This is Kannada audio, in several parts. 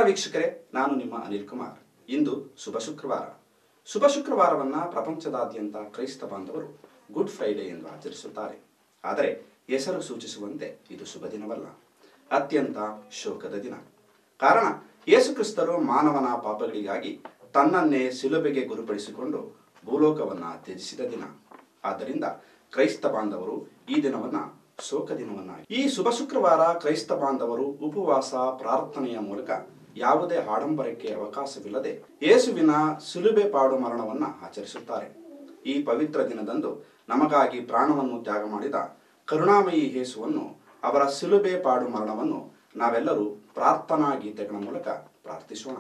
ವೀಕ್ಷಕರೇ ನಾನು ನಿಮ್ಮ ಅನಿಲ್ ಕುಮಾರ್ ಇಂದು ಶುಭ ಶುಕ್ರವಾರ ಶುಭ ಶುಕ್ರವಾರವನ್ನ ಪ್ರಪಂಚದಾದ್ಯಂತ ಕ್ರೈಸ್ತ ಬಾಂಧವರು ಗುಡ್ ಫ್ರೈಡೆ ಎಂದು ಆಚರಿಸುತ್ತಾರೆ ಆದರೆ ಹೆಸರು ಸೂಚಿಸುವಂತೆ ಇದು ಶುಭ ದಿನವಲ್ಲ ಅತ್ಯಂತ ಶೋಕದ ದಿನ ಕಾರಣ ಯೇಸುಕ್ರಿಸ್ತರು ಮಾನವನ ಪಾಪಗಳಿಗಾಗಿ ತನ್ನನ್ನೇ ಸಿಲುಬೆಗೆ ಗುರುಪಡಿಸಿಕೊಂಡು ಭೂಲೋಕವನ್ನ ತ್ಯಜಿಸಿದ ದಿನ ಆದ್ದರಿಂದ ಕ್ರೈಸ್ತ ಬಾಂಧವರು ಈ ದಿನವನ್ನ ಶೋಕ ದಿನವನ್ನ ಈ ಶುಭ ಶುಕ್ರವಾರ ಕ್ರೈಸ್ತ ಬಾಂಧವರು ಉಪವಾಸ ಪ್ರಾರ್ಥನೆಯ ಮೂಲಕ ಯಾವುದೇ ಆಡಂಬರಕ್ಕೆ ಅವಕಾಶವಿಲ್ಲದೆ ಯೇಸುವಿನ ಸುಲುಬೆ ಪಾಡು ಮರಣವನ್ನ ಆಚರಿಸುತ್ತಾರೆ ಈ ಪವಿತ್ರ ದಿನದಂದು ನಮಗಾಗಿ ಪ್ರಾಣವನ್ನು ತ್ಯಾಗ ಮಾಡಿದ ಕರುಣಾಮಯಿ ಯೇಸುವನ್ನು ಅವರ ಸಿಲುಬೆ ಪಾಡು ಮರಣವನ್ನು ನಾವೆಲ್ಲರೂ ಪ್ರಾರ್ಥನಾ ಗೀತೆಗಳ ಮೂಲಕ ಪ್ರಾರ್ಥಿಸೋಣ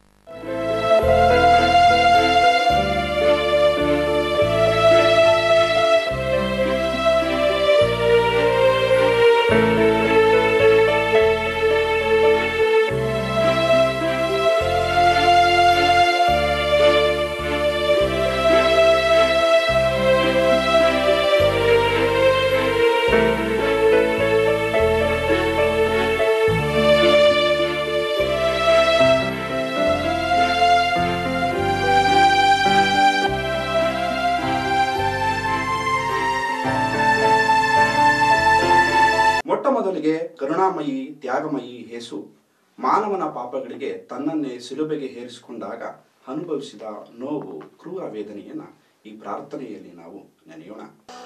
ಮೊಟ್ಟ ಮೊದಲಿಗೆ ಕರುಣಾಮಯಿ ತ್ಯಾಗಮಯಿ ಹೇಸು ಮಾನವನ ಪಾಪಗಳಿಗೆ ತನ್ನನ್ನೇ ಸಿಲುಬೆಗೆ ಹೇರಿಸಿಕೊಂಡಾಗ ಅನುಭವಿಸಿದ ನೋವು ಕ್ರೂರ ವೇದನೆಯನ್ನ ಈ ಪ್ರಾರ್ಥನೆಯಲ್ಲಿ ನಾವು ನೆನೆಯೋಣ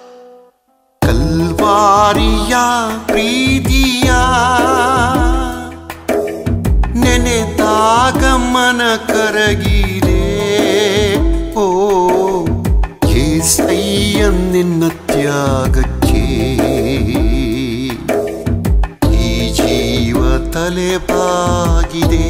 ಕಲ್ವಾರಿಯ ಪ್ರೀತಿಯ ನೆನೆದಾಗ ಮನ ಕರಗಿದೆ ಓ ಏಸಯ್ಯ ನಿನ್ನ ತ್ಯಾಗಕ್ಕೆ ಈ ಜೀವ ತಲೆ ಬಾಗಿದೆ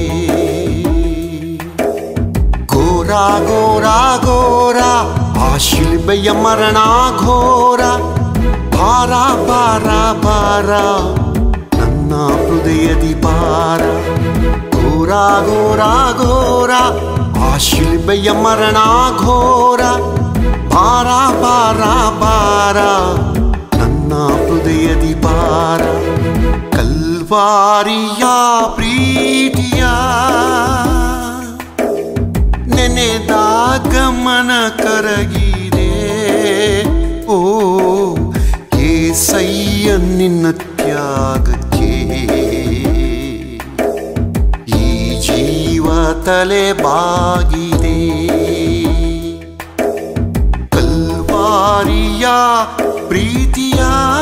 ಘೋರ ಘೋರ ಘೋರ ಆ ಶಿಲ್ಬೆಯ ಮರಣ ಘೋರ ಭಾರ ಭಾರ ಭಾರ ನನ್ನ ಹೃದಯದಿ ಭಾರ ಘೋರ ಘೋರ ಘೋರ ಆ ಶಿಲ್ಬೆಯ ಮರಣ ಘೋರ ಭಾರ ಭಾರ ಭಾರ ನನ್ನ ಹೃದಯದಿ ಭಾರ ಕಲ್ವಾರಿಯ ಪ್ರೀತಿಯ ನೆನೆದಾಗ ಮನ ಕರಗಿದೆ ಓ ಏಸಯ್ಯ ನಿನ್ನ ತ್ಯಾಗಕ್ಕೆ ಈ ಜೀವ ತಲೆ ಬಾಗಿದೆ ಕಲ್ವಾರಿಯ ಪ್ರೀತಿಯ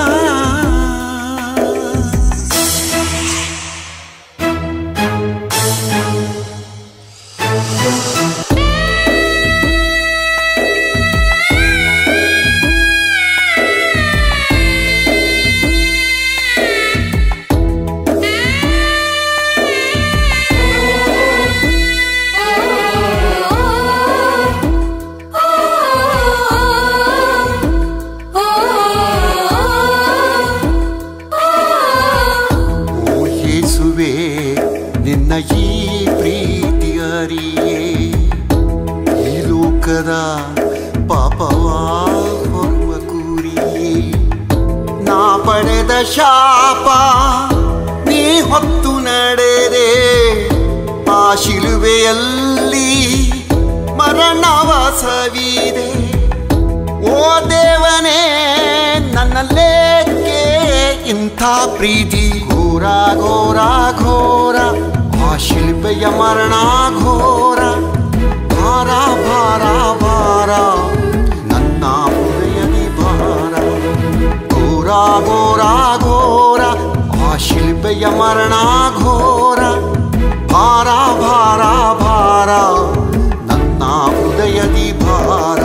ಓ ಯೇಸುವೆ ನಿನ್ನ ಈ ಪ್ರೀತಿ ಅರಿಯೇ ಈ ಲೋಕದ ಪಾಪವ ಹೊರುವ ಕೂರಿಯೇ ನಾ ಪಡೆದ ಶಾಪ ನೀ ಹೊತ್ತು ನಡೆದೆ ಆ ಶಿಲುವೆಯಲ್ಲಿ ಮರಣವ ಸವಿದೆ ಓ ದೇವನೇ ನನ್ನಲ್ಲೇಕೆ ಇಂಥ ಪ್ರೀತಿ ಘೋರ ಘೋರ ಘೋರ ಆ ಶಿಲ್ಪೆಯ ಮರಣ ಘೋರ ಭಾರ ಭಾರ ಭಾರ ನನ್ನ ಹೃದಯದಿ ಭಾರ ಘೋರ ಘೋರ ಘೋರ ಆ ಶಿಲ್ಪೆಯ ಮರಣ ಘೋರ ಭಾರ ಭಾರ ಭಾರ ನನ್ನ ಹೃದಯದಿ ಭಾರ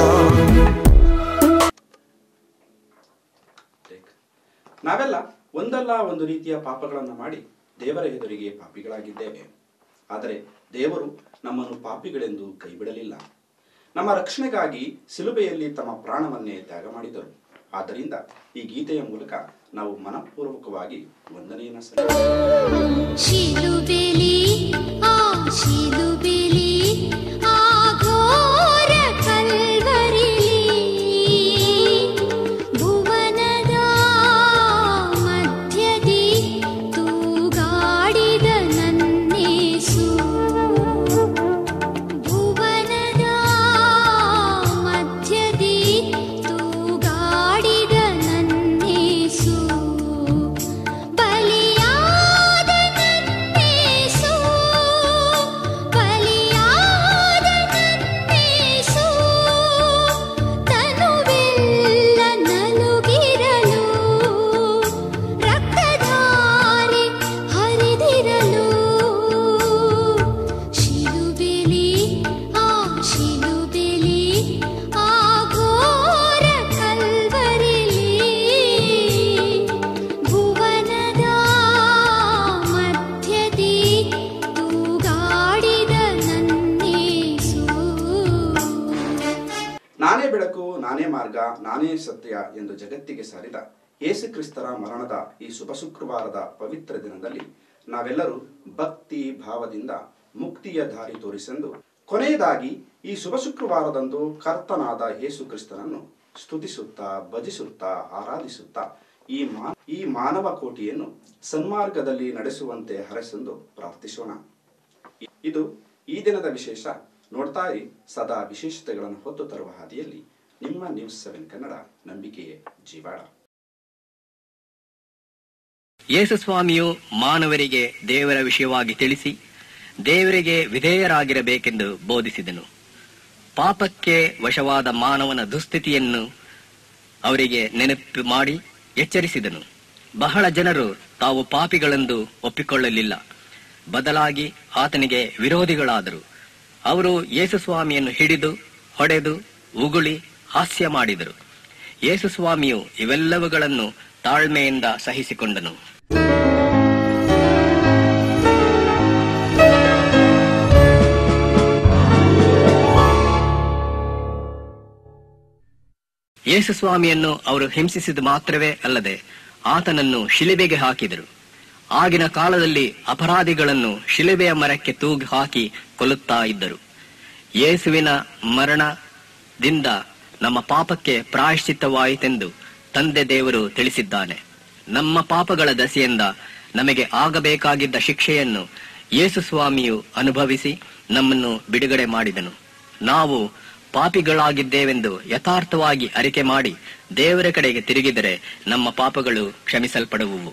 ನಾವೆಲ್ಲ ಒಂದಲ್ಲ ಒಂದು ರೀತಿಯ ಪಾಪಗಳನ್ನು ಮಾಡಿ ದೇವರ ಎದುರಿಗೆ ಪಾಪಿಗಳಾಗಿದ್ದೇವೆ ಆದರೆ ದೇವರು ನಮ್ಮನ್ನು ಪಾಪಿಗಳೆಂದು ಕೈಬಿಡಲಿಲ್ಲ ನಮ್ಮ ರಕ್ಷಣೆಗಾಗಿ ಸಿಲುಬೆಯಲ್ಲಿ ತಮ್ಮ ಪ್ರಾಣವನ್ನೇ ತ್ಯಾಗ ಮಾಡಿದರು ಆದ್ದರಿಂದ ಈ ಗೀತೆಯ ಮೂಲಕ ನಾವು ಮನಪೂರ್ವಕವಾಗಿ ವಂದನೆಯನ್ನು ಸಲ್ಲಿಸುತ್ತೇವೆ ಶಿಲುಬೆಲಿ ಆ ಶಿಲುಬೆಲಿ ಆ ಘೋರ ಕಲ್ವರಿಲಿ ಭುವನದ ಮಧ್ಯದಿ ತೂಗಾಡಿದ ನನ್ನೇಸು ಮಾರ್ಗ ನಾನೇ ಸತ್ಯ ಎಂದು ಜಗತ್ತಿಗೆ ಸಾರಿದ ಯೇಸುಕ್ರಿಸ್ತರ ಮರಣದ ಈ ಶುಭ ಶುಕ್ರವಾರದ ಪವಿತ್ರ ದಿನದಲ್ಲಿ ನಾವೆಲ್ಲರೂ ಭಕ್ತಿ ಭಾವದಿಂದ ಮುಕ್ತಿಯ ದಾರಿ ತೋರಿಸೆಂದು ಕೊನೆಯದಾಗಿ ಈ ಶುಭ ಶುಕ್ರವಾರದಂದು ಕರ್ತನಾದ ಯೇಸು ಕ್ರಿಸ್ತನನ್ನು ಸ್ತುತಿಸುತ್ತಾ ಭಜಿಸುತ್ತಾ ಆರಾಧಿಸುತ್ತಾ ಈ ಮಾ ಈ ಮಾನವ ಕೋಟಿಯನ್ನು ಸನ್ಮಾರ್ಗದಲ್ಲಿ ನಡೆಸುವಂತೆ ಹರಸೆಂದು ಪ್ರಾರ್ಥಿಸೋಣ ಇದು ಈ ದಿನದ ವಿಶೇಷ ನೋಡ್ತಾ ಇರಿ ಸದಾ ವಿಶೇಷತೆಗಳನ್ನು ಹೊತ್ತು ತರುವ ಹಾದಿಯಲ್ಲಿ ನಿಮ್ಮ ನ್ಯೂಸ್ ಸೆವೆನ್ ಕನ್ನಡ ನಂಬಿಕೆಯೇ ಜೀವಾಳ ಯೇಸುಸ್ವಾಮಿಯು ಮಾನವರಿಗೆ ದೇವರ ವಿಷಯವಾಗಿ ತಿಳಿಸಿ ದೇವರಿಗೆ ವಿಧೇಯರಾಗಿರಬೇಕೆಂದು ಬೋಧಿಸಿದನು ಪಾಪಕ್ಕೆ ವಶವಾದ ಮಾನವನ ದುಸ್ಥಿತಿಯನ್ನು ಅವರಿಗೆ ನೆನಪು ಮಾಡಿ ಎಚ್ಚರಿಸಿದನು ಬಹಳ ಜನರು ತಾವು ಪಾಪಿಗಳೆಂದು ಒಪ್ಪಿಕೊಳ್ಳಲಿಲ್ಲ ಬದಲಾಗಿ ಆತನಿಗೆ ವಿರೋಧಿಗಳಾದರು ಅವರು ಯೇಸುಸ್ವಾಮಿಯನ್ನು ಹಿಡಿದು ಹೊಡೆದು ಉಗುಳಿ ಹಾಸ್ಯ ಮಾಡಿದರು ಯೇಸುಸ್ವಾಮಿಯು ಇವೆಲ್ಲವುಗಳನ್ನು ತಾಳ್ಮೆಯಿಂದ ಸಹಿಸಿಕೊಂಡನು ಯೇಸುಸ್ವಾಮಿಯನ್ನು ಅವರು ಹಿಂಸಿಸಿದ ಮಾತ್ರವೇ ಅಲ್ಲದೆ ಆತನನ್ನು ಶಿಲೆಬೆಗೆ ಹಾಕಿದರು ಆಗಿನ ಕಾಲದಲ್ಲಿ ಅಪರಾಧಿಗಳನ್ನು ಶಿಲೆಬೆಯ ಮರಕ್ಕೆ ತೂಗಿ ಹಾಕಿ ಕೊಲ್ಲುತ್ತಾ ಇದ್ದರು ಯೇಸುವಿನ ಮರಣದಿಂದ ನಮ್ಮ ಪಾಪಕ್ಕೆ ಪ್ರಾಯಶ್ಚಿತ್ತವಾಯಿತೆಂದು ತಂದೆ ದೇವರು ತಿಳಿಸಿದ್ದಾನೆ ನಮ್ಮ ಪಾಪಗಳ ದಸೆಯಿಂದ ನಮಗೆ ಆಗಬೇಕಾಗಿದ್ದ ಶಿಕ್ಷೆಯನ್ನು ಯೇಸು ಸ್ವಾಮಿಯು ಅನುಭವಿಸಿ ನಮ್ಮನ್ನು ಬಿಡುಗಡೆ ಮಾಡಿದನು ನಾವು ಪಾಪಿಗಳಾಗಿದ್ದೇವೆಂದು ಯಥಾರ್ಥವಾಗಿ ಅರಿಕೆ ಮಾಡಿ ದೇವರ ಕಡೆಗೆ ತಿರುಗಿದರೆ ನಮ್ಮ ಪಾಪಗಳು ಕ್ಷಮಿಸಲ್ಪಡುವುವು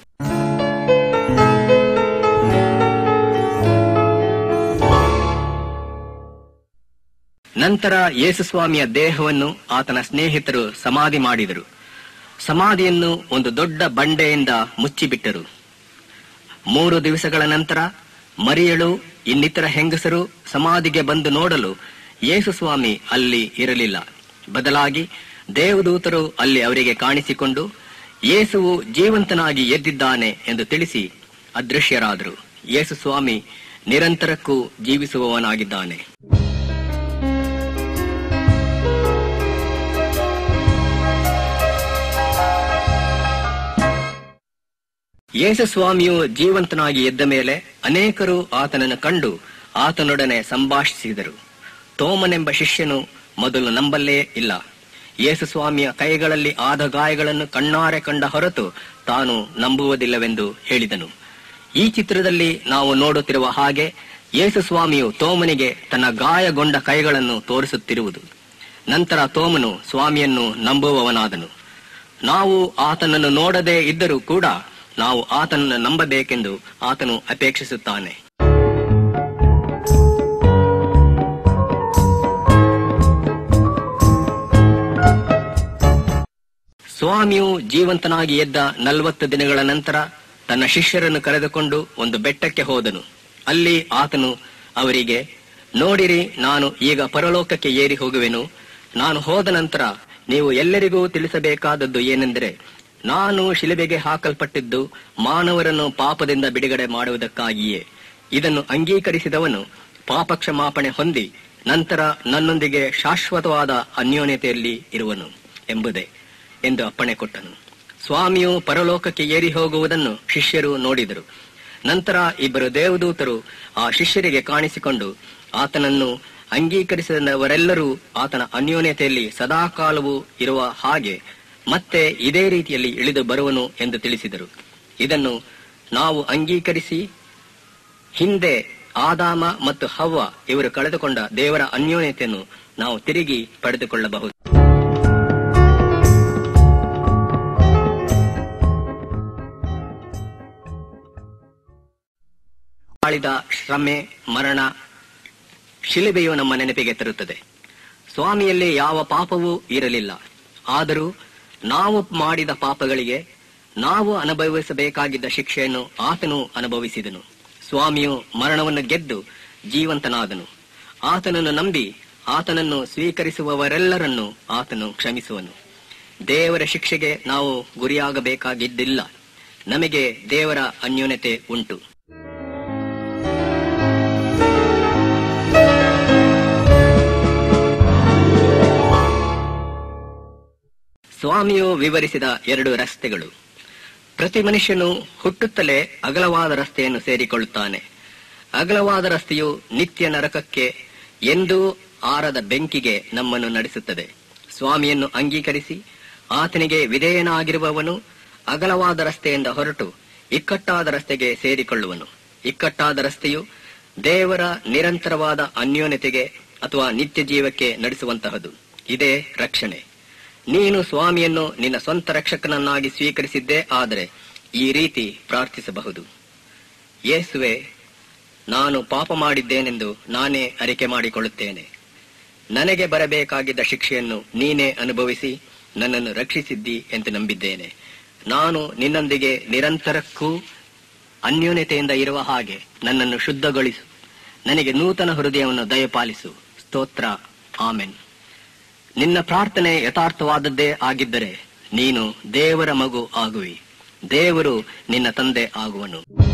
ನಂತರ ಯೇಸುಸ್ವಾಮಿಯ ದೇಹವನ್ನು ಆತನ ಸ್ನೇಹಿತರು ಸಮಾಧಿ ಮಾಡಿದರು ಸಮಾಧಿಯನ್ನು ಒಂದು ದೊಡ್ಡ ಬಂಡೆಯಿಂದ ಮುಚ್ಚಿಬಿಟ್ಟರು ಮೂರು ದಿವಸಗಳ ನಂತರ ಮರಿಯಳು ಇನ್ನಿತರ ಹೆಂಗಸರು ಸಮಾಧಿಗೆ ಬಂದು ನೋಡಲು ಯೇಸುಸ್ವಾಮಿ ಅಲ್ಲಿ ಇರಲಿಲ್ಲ ಬದಲಾಗಿ ದೇವದೂತರು ಅಲ್ಲಿ ಅವರಿಗೆ ಕಾಣಿಸಿಕೊಂಡು ಯೇಸುವು ಜೀವಂತನಾಗಿ ಎದ್ದಿದ್ದಾನೆ ಎಂದು ತಿಳಿಸಿ ಅದೃಶ್ಯರಾದರು ಯೇಸುಸ್ವಾಮಿ ನಿರಂತರಕ್ಕೂ ಜೀವಿಸುವವನಾಗಿದ್ದಾನೆ ಯೇಸುಸ್ವಾಮಿಯು ಜೀವಂತನಾಗಿ ಎದ್ದ ಮೇಲೆ ಅನೇಕರು ಆತನನ್ನು ಕಂಡು ಆತನೊಡನೆ ಸಂಭಾಷಿಸಿದರು ತೋಮನೆಂಬ ಶಿಷ್ಯನು ಮೊದಲು ನಂಬಲ್ಲೇ ಇಲ್ಲ ಯೇಸುಸ್ವಾಮಿಯ ಕೈಗಳಲ್ಲಿ ಆದ ಗಾಯಗಳನ್ನು ಕಣ್ಣಾರೆ ಕಂಡ ಹೊರತು ತಾನು ನಂಬುವುದಿಲ್ಲವೆಂದು ಹೇಳಿದನು ಈ ಚಿತ್ರದಲ್ಲಿ ನಾವು ನೋಡುತ್ತಿರುವ ಹಾಗೆ ಯೇಸುಸ್ವಾಮಿಯು ತೋಮನಿಗೆ ತನ್ನ ಗಾಯಗೊಂಡ ಕೈಗಳನ್ನು ತೋರಿಸುತ್ತಿರುವುದು ನಂತರ ತೋಮನು ಸ್ವಾಮಿಯನ್ನು ನಂಬುವವನಾದನು ನಾವು ಆತನನ್ನು ನೋಡದೇ ಇದ್ದರೂ ಕೂಡ ನಾವು ಆತನನ್ನು ನಂಬಬೇಕೆಂದು ಆತನು ಅಪೇಕ್ಷಿಸುತ್ತಾನೆ ಸ್ವಾಮಿಯು ಜೀವಂತನಾಗಿ ಎದ್ದ ನಲವತ್ತು ದಿನಗಳ ನಂತರ ತನ್ನ ಶಿಷ್ಯರನ್ನು ಕರೆದುಕೊಂಡು ಒಂದು ಬೆಟ್ಟಕ್ಕೆ ಹೋದನು ಅಲ್ಲಿ ಆತನು ಅವರಿಗೆ ನೋಡಿರಿ ನಾನು ಈಗ ಪರಲೋಕಕ್ಕೆ ಏರಿ ಹೋಗುವೆನು ನಾನು ಹೋದ ನಂತರ ನೀವು ಎಲ್ಲರಿಗೂ ತಿಳಿಸಬೇಕಾದದ್ದು ಏನೆಂದರೆ ನಾನು ಶಿಲುಬೆಗೆ ಹಾಕಲ್ಪಟ್ಟಿದ್ದು ಮಾನವರನ್ನು ಪಾಪದಿಂದ ಬಿಡುಗಡೆ ಮಾಡುವುದಕ್ಕಾಗಿಯೇ ಇದನ್ನು ಅಂಗೀಕರಿಸಿದವನು ಪಾಪ ಕ್ಷಮಾಪಣೆ ಹೊಂದಿ ನಂತರ ನನ್ನೊಂದಿಗೆ ಶಾಶ್ವತವಾದ ಅನ್ಯೋನ್ಯತೆಯಲ್ಲಿ ಇರುವನು ಎಂಬುದೇ ಎಂದು ಅಪ್ಪಣೆ ಕೊಟ್ಟನು ಸ್ವಾಮಿಯು ಪರಲೋಕಕ್ಕೆ ಏರಿ ಹೋಗುವುದನ್ನು ಶಿಷ್ಯರು ನೋಡಿದರು ನಂತರ ಇಬ್ಬರು ದೇವದೂತರು ಆ ಶಿಷ್ಯರಿಗೆ ಕಾಣಿಸಿಕೊಂಡು ಆತನನ್ನು ಅಂಗೀಕರಿಸಿದವರೆಲ್ಲರೂ ಆತನ ಅನ್ಯೋನ್ಯತೆಯಲ್ಲಿ ಸದಾಕಾಲವೂ ಇರುವ ಹಾಗೆ ಮತ್ತೆ ಇದೇ ರೀತಿಯಲ್ಲಿ ಇಳಿದು ಬರುವನು ಎಂದು ತಿಳಿಸಿದರು ಇದನ್ನು ನಾವು ಅಂಗೀಕರಿಸಿ ಹಿಂದೆ ಆದಾಮ ಮತ್ತು ಹವ್ವ ಇವರು ಕಳೆದುಕೊಂಡ ದೇವರ ಅನ್ಯೋನ್ಯತೆಯನ್ನು ನಾವು ತಿರುಗಿ ಪಡೆದುಕೊಳ್ಳಬಹುದು ಆಳಿದ ಶ್ರಮೆ ಮರಣ ಶಿಲುಬೆಯು ನಮ್ಮ ನೆನಪಿಗೆ ತರುತ್ತದೆ ಸ್ವಾಮಿಯಲ್ಲಿ ಯಾವ ಪಾಪವೂ ಇರಲಿಲ್ಲ ಆದರೂ ನಾವು ಮಾಡಿದ ಪಾಪಗಳಿಗೆ ನಾವು ಅನುಭವಿಸಬೇಕಾಗಿದ್ದ ಶಿಕ್ಷೆಯನ್ನು ಆತನು ಅನುಭವಿಸಿದನು ಸ್ವಾಮಿಯು ಮರಣವನ್ನು ಗೆದ್ದು ಜೀವಂತನಾದನು ಆತನನ್ನು ನಂಬಿ ಆತನನ್ನು ಸ್ವೀಕರಿಸುವವರೆಲ್ಲರನ್ನು ಆತನು ಕ್ಷಮಿಸುವನು ದೇವರ ಶಿಕ್ಷೆಗೆ ನಾವು ಗುರಿಯಾಗಬೇಕಾಗಿದ್ದಿಲ್ಲ ನಮಗೆ ದೇವರ ಅನ್ಯೋನ್ಯತೆ ಉಂಟು ಸ್ವಾಮಿಯು ವಿವರಿಸಿದ ಎರಡು ರಸ್ತೆಗಳು ಪ್ರತಿ ಮನುಷ್ಯನು ಹುಟ್ಟುತ್ತಲೇ ಅಗಲವಾದ ರಸ್ತೆಯನ್ನು ಸೇರಿಕೊಳ್ಳುತ್ತಾನೆ ಅಗಲವಾದ ರಸ್ತೆಯು ನಿತ್ಯ ನರಕಕ್ಕೆ ಎಂದೂ ಆರದ ಬೆಂಕಿಗೆ ನಮ್ಮನ್ನು ನಡೆಸುತ್ತದೆ ಸ್ವಾಮಿಯನ್ನು ಅಂಗೀಕರಿಸಿ ಆತನಿಗೆ ವಿಧೇಯನಾಗಿರುವವನು ಅಗಲವಾದ ರಸ್ತೆಯಿಂದ ಹೊರಟು ಇಕ್ಕಟ್ಟಾದ ರಸ್ತೆಗೆ ಸೇರಿಕೊಳ್ಳುವನು ಇಕ್ಕಟ್ಟಾದ ರಸ್ತೆಯು ದೇವರ ನಿರಂತರವಾದ ಅನ್ಯೋನ್ಯತೆಗೆ ಅಥವಾ ನಿತ್ಯ ಜೀವಕ್ಕೆ ನಡೆಸುವಂತಹದು ಇದೇ ರಕ್ಷಣೆ ನೀನು ಸ್ವಾಮಿಯನ್ನು ನಿನ್ನ ಸ್ವಂತ ರಕ್ಷಕನನ್ನಾಗಿ ಸ್ವೀಕರಿಸಿದ್ದೇ ಆದರೆ ಈ ರೀತಿ ಪ್ರಾರ್ಥಿಸಬಹುದು ಯೇಸುವೆ ನಾನು ಪಾಪ ಮಾಡಿದ್ದೇನೆಂದು ನಾನೇ ಅರಿಕೆ ಮಾಡಿಕೊಳ್ಳುತ್ತೇನೆ ನನಗೆ ಬರಬೇಕಾಗಿದ್ದ ಶಿಕ್ಷೆಯನ್ನು ನೀನೇ ಅನುಭವಿಸಿ ನನ್ನನ್ನು ರಕ್ಷಿಸಿದ್ದಿ ಎಂದು ನಂಬಿದ್ದೇನೆ ನಾನು ನಿನ್ನೊಂದಿಗೆ ನಿರಂತರಕ್ಕೂ ಅನ್ಯೋನ್ಯತೆಯಿಂದ ಇರುವ ಹಾಗೆ ನನ್ನನ್ನು ಶುದ್ಧಗೊಳಿಸು ನನಗೆ ನೂತನ ಹೃದಯವನ್ನು ದಯಪಾಲಿಸು ಸ್ತೋತ್ರ ಆಮೆನ್ ನಿನ್ನ ಪ್ರಾರ್ಥನೆ ಯಥಾರ್ಥವಾದದ್ದೇ ಆಗಿದ್ದರೆ ನೀನು ದೇವರ ಮಗು ಆಗುವಿ ದೇವರು ನಿನ್ನ ತಂದೆ ಆಗುವನು